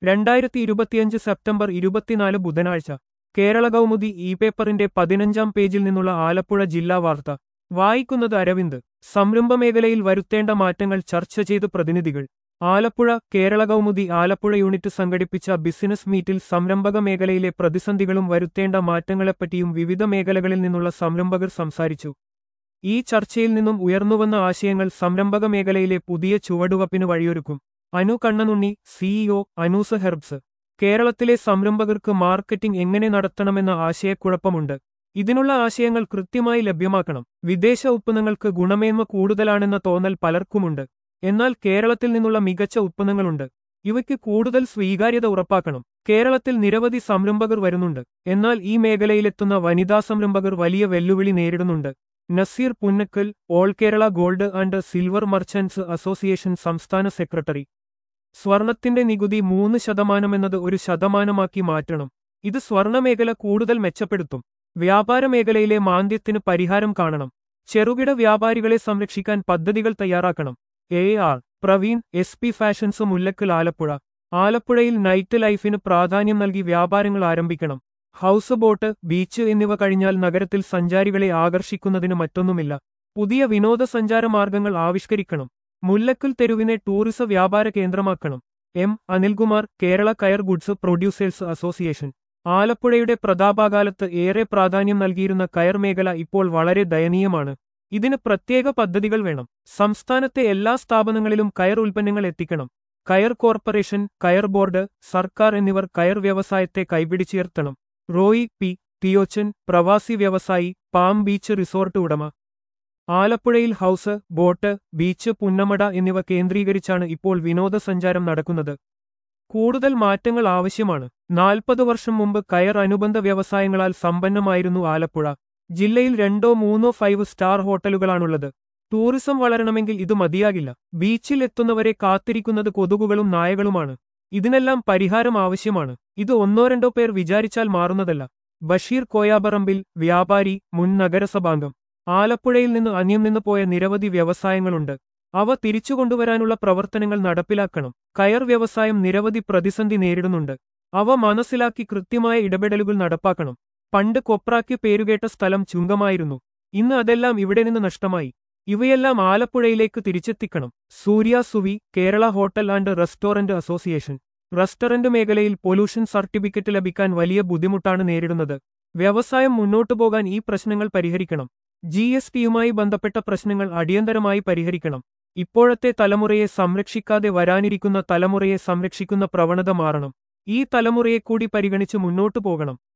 രണ്ടായിരത്തി ഇരുപത്തിയഞ്ച് സെപ്റ്റംബർ ഇരുപത്തിനാല് ബുധനാഴ്ച കേരള കൗമുദി ഇ പേപ്പറിന്റെ പതിനഞ്ചാം പേജിൽ നിന്നുള്ള ആലപ്പുഴ ജില്ലാ വാർത്ത വായിക്കുന്നത് അരവിന്ദ് സംരംഭ മേഖലയിൽ വരുത്തേണ്ട മാറ്റങ്ങൾ ചർച്ച ചെയ്ത് പ്രതിനിധികൾ ആലപ്പുഴ കേരള കൗമുദി ആലപ്പുഴ യൂണിറ്റ് സംഘടിപ്പിച്ച ബിസിനസ് മീറ്റിൽ സംരംഭക മേഖലയിലെ പ്രതിസന്ധികളും വരുത്തേണ്ട മാറ്റങ്ങളെപ്പറ്റിയും വിവിധ മേഖലകളിൽ നിന്നുള്ള സംരംഭകർ സംസാരിച്ചു ഈ ചർച്ചയിൽ നിന്നും ഉയർന്നുവന്ന ആശയങ്ങൾ സംരംഭക മേഖലയിലെ പുതിയ ചുവടുവപ്പിന് വഴിയൊരുക്കും അനു കണ്ണനുണ്ണി സിഇഒ അനൂസ് ഹെർബ്സ് കേരളത്തിലെ സംരംഭകർക്ക് മാർക്കറ്റിംഗ് എങ്ങനെ നടത്തണമെന്ന ആശയക്കുഴപ്പമുണ്ട് ഇതിനുള്ള ആശയങ്ങൾ കൃത്യമായി ലഭ്യമാക്കണം വിദേശ ഉത്പന്നങ്ങൾക്ക് ഗുണമേന്മ കൂടുതലാണെന്ന തോന്നൽ പലർക്കുമുണ്ട് എന്നാൽ കേരളത്തിൽ നിന്നുള്ള മികച്ച ഉത്പന്നങ്ങളുണ്ട് ഇവയ്ക്ക് കൂടുതൽ സ്വീകാര്യത ഉറപ്പാക്കണം കേരളത്തിൽ നിരവധി സംരംഭകർ വരുന്നുണ്ട് എന്നാൽ ഈ മേഖലയിലെത്തുന്ന വനിതാ സംരംഭകർ വലിയ വെല്ലുവിളി നേരിടുന്നുണ്ട് Naseer Punnakkal all Kerala gold and silver merchants association സംസ്ഥാന സെക്രട്ടറി സ്വർണത്തിന്റെ നികുതി മൂന്ന് ശതമാനമെന്നത് ഒരു ശതമാനമാക്കി മാറ്റണം ഇത് സ്വർണമേഖല കൂടുതൽ മെച്ചപ്പെടുത്തും വ്യാപാര മേഖലയിലെ മാന്ദ്യത്തിന് പരിഹാരം കാണണം ചെറുകിട വ്യാപാരികളെ സംരക്ഷിക്കാൻ പദ്ധതികൾ തയ്യാറാക്കണം A R Praveen S P fashions Mullakkal Alappuzha ആലപ്പുഴയിൽ നൈറ്റ് ലൈഫിന് പ്രാധാന്യം നൽകി വ്യാപാരങ്ങൾ ആരംഭിക്കണം ഹൗസ് ബോട്ട് ബീച്ച് എന്നിവ കഴിഞ്ഞാൽ നഗരത്തിൽ സഞ്ചാരികളെ ആകർഷിക്കുന്നതിന് മറ്റൊന്നുമില്ല പുതിയ വിനോദസഞ്ചാര മാർഗങ്ങൾ ആവിഷ്കരിക്കണം മുല്ലക്കൽ തെരുവിനെ ടൂറിസ വ്യാപാര കേന്ദ്രമാക്കണം M Anilkumar Kerala coir goods producers association ആലപ്പുഴയുടെ പ്രതാപകാലത്ത് ഏറെ പ്രാധാന്യം നൽകിയിരുന്ന കയർ മേഖല ഇപ്പോൾ വളരെ ദയനീയമാണ് ഇതിന് പ്രത്യേക പദ്ധതികൾ വേണം സംസ്ഥാനത്തെ എല്ലാ സ്ഥാപനങ്ങളിലും കയർ ഉൽപ്പന്നങ്ങൾ എത്തിക്കണം കയർ കോർപ്പറേഷൻ കയർ ബോർഡ് സർക്കാർ എന്നിവർ കയർ വ്യവസായത്തെ കൈപിടിച്ചുയർത്തണം റോയി പി ടിയോച്ചൻ പ്രവാസി വ്യവസായി പാം ബീച്ച് റിസോർട്ട് ഉടമ ആലപ്പുഴയിൽ ഹൗസ് ബോട്ട് ബീച്ച് പുന്നമട എന്നിവ കേന്ദ്രീകരിച്ചാണ് ഇപ്പോൾ വിനോദസഞ്ചാരം നടക്കുന്നത് കൂടുതൽ മാറ്റങ്ങൾ ആവശ്യമാണ് നാൽപ്പത് വർഷം മുമ്പ് കയർ അനുബന്ധ വ്യവസായങ്ങളാൽ സമ്പന്നമായിരുന്നു ആലപ്പുഴ ജില്ലയിൽ രണ്ടോ മൂന്നോ ഫൈവ് സ്റ്റാർ ഹോട്ടലുകളാണുള്ളത് ടൂറിസം വളരണമെങ്കിൽ ഇത് മതിയാകില്ല ബീച്ചിൽ എത്തുന്നവരെ കാത്തിരിക്കുന്നത് കൊതുകുകളും നായകളുമാണ് ഇതിനെല്ലാം പരിഹാരം ആവശ്യമാണ് ഇത് ഒന്നോ രണ്ടോ പേർ വിചാരിച്ചാൽ മാറുന്നതല്ല ബഷീർ കോയാബറമ്പിൽ വ്യാപാരി മുൻ നഗരസഭാംഗം ആലപ്പുഴയിൽ നിന്ന് അന്യം നിന്ന് പോയ നിരവധി വ്യവസായങ്ങളുണ്ട് അവ തിരിച്ചുകൊണ്ടുവരാനുള്ള പ്രവർത്തനങ്ങൾ നടപ്പിലാക്കണം കയർ വ്യവസായം നിരവധി പ്രതിസന്ധി നേരിടുന്നുണ്ട് അവ മനസ്സിലാക്കി കൃത്യമായ ഇടപെടലുകൾ നടപ്പാക്കണം പണ്ട് കൊപ്രാക്ക് പേരുകേട്ട സ്ഥലം ചുങ്കമായിരുന്നു ഇന്ന് അതെല്ലാം ഇവിടെ നിന്ന് നഷ്ടമായി ഇവയെല്ലാം ആലപ്പുഴയിലേക്ക് തിരിച്ചെത്തിക്കണം Surya Suvi Kerala hotel and restaurant association restaurant മേഖലയിൽ പൊല്യൂഷൻ സർട്ടിഫിക്കറ്റ് ലഭിക്കാൻ വലിയ ബുദ്ധിമുട്ടാണ് നേരിടുന്നത് വ്യവസായം മുന്നോട്ടു പോകാൻ ഈ പ്രശ്നങ്ങൾ പരിഹരിക്കണം ജി എസ് ടിയുമായി ബന്ധപ്പെട്ട പ്രശ്നങ്ങൾ അടിയന്തരമായി പരിഹരിക്കണം ഇപ്പോഴത്തെ തലമുറയെ സംരക്ഷിക്കാതെ വരാനിരിക്കുന്ന തലമുറയെ സംരക്ഷിക്കുന്ന പ്രവണത മാറണം ഈ തലമുറയെ കൂടി പരിഗണിച്ച് മുന്നോട്ടു പോകണം